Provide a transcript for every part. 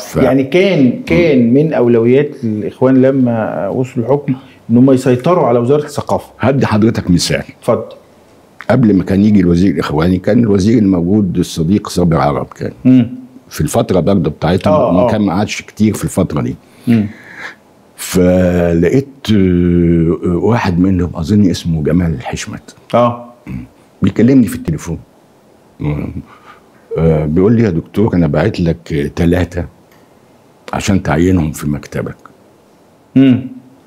ف... يعني كان كان من اولويات الاخوان لما وصلوا الحكم ان هم يسيطروا على وزاره الثقافه هدي حضرتك مثال اتفضل قبل ما كان يجي الوزير الاخواني كان الوزير الموجود الصديق صابر عرب كان مم. في الفتره برضه بتاعتهم آه، ما آه. كان ما قعدش كتير في الفتره دي مم. فلقيت آه، واحد منهم اظن اسمه جمال الحشمت اه بيكلمني في التليفون آه، بيقول لي يا دكتور انا باعت لك ثلاثه عشان تعينهم في مكتبك مم.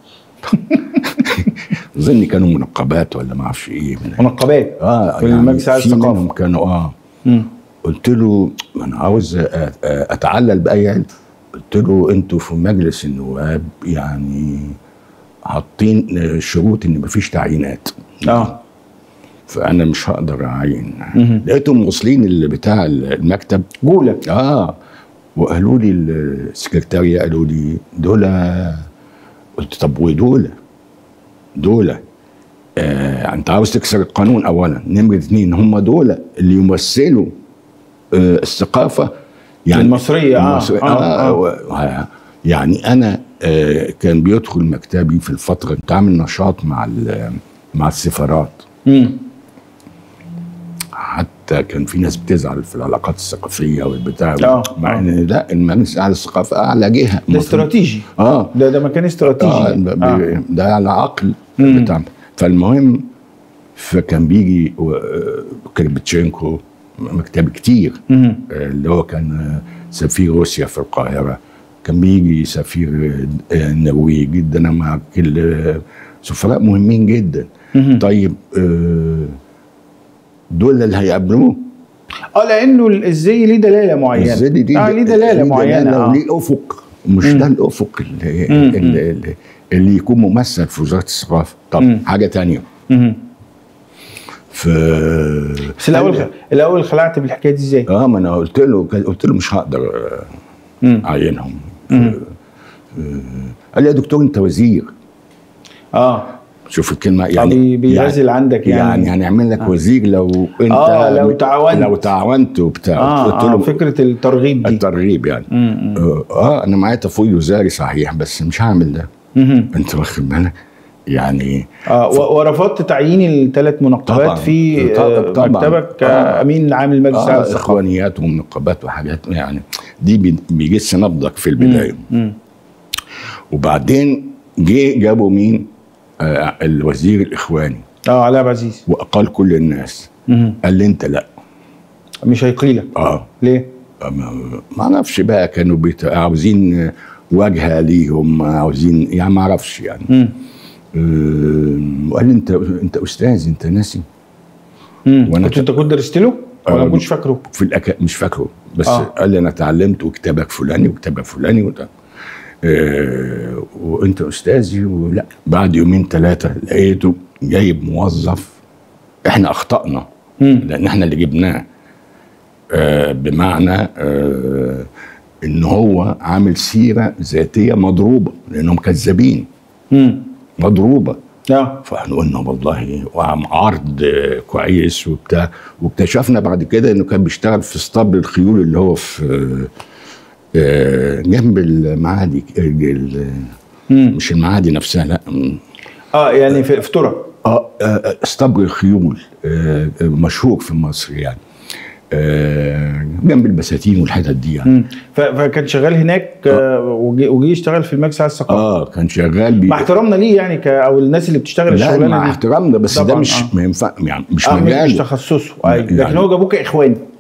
اظن كانوا منقبات ولا ما اعرفش ايه من منقبات اه في المجلس العالي في للثقافة. منهم كانوا اه مم. قلت له انا عاوز أ- أ- اتعلل باي علم قلت له انتوا في مجلس النواب يعني حاطين شروط ان مفيش تعيينات اه فانا مش هقدر اعين مهم. لقيتهم واصلين اللي بتاع المكتب جوله اه وقالوا لي السكرتارية قالوا لي دول قلت طب ودول دول آه انت عاوز تكسر القانون اولا نمرة اتنين هم دول اللي يمثلوا آه الثقافة المصرية، آه، المصرية آه، آه, آه. و- آه يعني انا آه كان بيدخل مكتبي في الفترة كنت عامل نشاط مع ال- مع السفارات مم. حتى كان في ناس بتزعل في العلاقات الثقافيه والبتاع آه، مع آه. ان لا المجلس الاعلى للثقافه اعلى جهه ده المفروض- استراتيجي اه ده ده مكان استراتيجي اه ب- آه. ب- ده على عقل مم. بتاع فالمهم فكان بيجي و- آه، كريبتشينكو مكتب كتير مم. آه، اللي هو كان آه، سفير روسيا في القاهره كان بيجي سفير آه، النرويج ده انا مع كل آه، سفراء مهمين جدا مهم. طيب آه، دول اللي هيقابلوه اه لانه الزي ليه دلاله معينه الزد دي اه ليه دلاله معينه دلالة آه. وليه افق مش مم. ده الافق اللي, مم. اللي, اللي, اللي يكون ممثل في وزاره الثقافه طب مم. حاجه تانية مهم. في بس الاول الاول خلعت بالحكايه دي ازاي؟ اه ما انا قلت له قلت له مش هقدر آه، مم. اعينهم مم. آه، قال لي يا دكتور انت وزير اه شوف الكلمه يعني يعني بينزل عندك يعني, يعني هنعمل لك وزير لو انت آه، لو تعاونت. لو تعاونت وبتاع اه, قلت آه له فكره الترغيب دي الترغيب يعني مم. اه آه، انا معايا تفويض وزاري صحيح بس مش هعمل ده مهم. انت واخد بالك يعني اه و- ورفضت تعيين الثلاث منقبات طبعاً. في طبعاً، آه، طبعاً. مكتبك آه. كامين عام المجلس آه العام للثقافه اخوانيات ومنقبات وحاجات يعني دي بي- بيجس نبضك في البدايه مم. وبعدين جه جابوا مين آه الوزير الاخواني اه علاء عبد العزيز واقال كل الناس مهم. قال لي انت لا مش هيقيلك اه ليه؟ ما ما اعرفش بقى كانوا بيت- عاوزين واجهه ليهم عاوزين يعني ما اعرفش يعني مم. آه، وقال لي انت انت استاذ انت ناسي مم. وأنا كنت انت كنت درست له ولا آه، ما كنتش فاكره؟ في الأك... مش فاكره بس آه. آه. قال لي انا اتعلمت وكتابك فلاني وكتابك فلاني وده. آه وانت استاذي ولا بعد يومين ثلاثه لقيته جايب موظف احنا اخطانا مم. لان احنا اللي جبناه آه بمعنى آه ان هو عامل سيره ذاتيه مضروبه لانهم كذابين مم. مضروبه اه فاحنا قلنا والله وعم عرض آه، كويس وبتاع واكتشفنا بعد كده انه كان بيشتغل في اسطبل الخيول اللي هو في آه، جنب المعادي آه، ال- مم. مش المعادي نفسها لا م- اه يعني في في ترى اه آه، اسطبل الخيول آه، آه، مشهور في مصر يعني آه، جنب البساتين والحتت دي يعني مم. ف- فكان شغال هناك آه، وجي وجي يشتغل في المجلس على الثقافه اه كان شغال بي... مع احترامنا ليه يعني ك او الناس اللي بتشتغل لا الشغلانه مع دي احترامنا بس ده طبعاً، مش آه. ما ينفع يعني مش اه مش- مش مجاله تخصصه أيوة. يعني- لكن هو جابوه كاخوان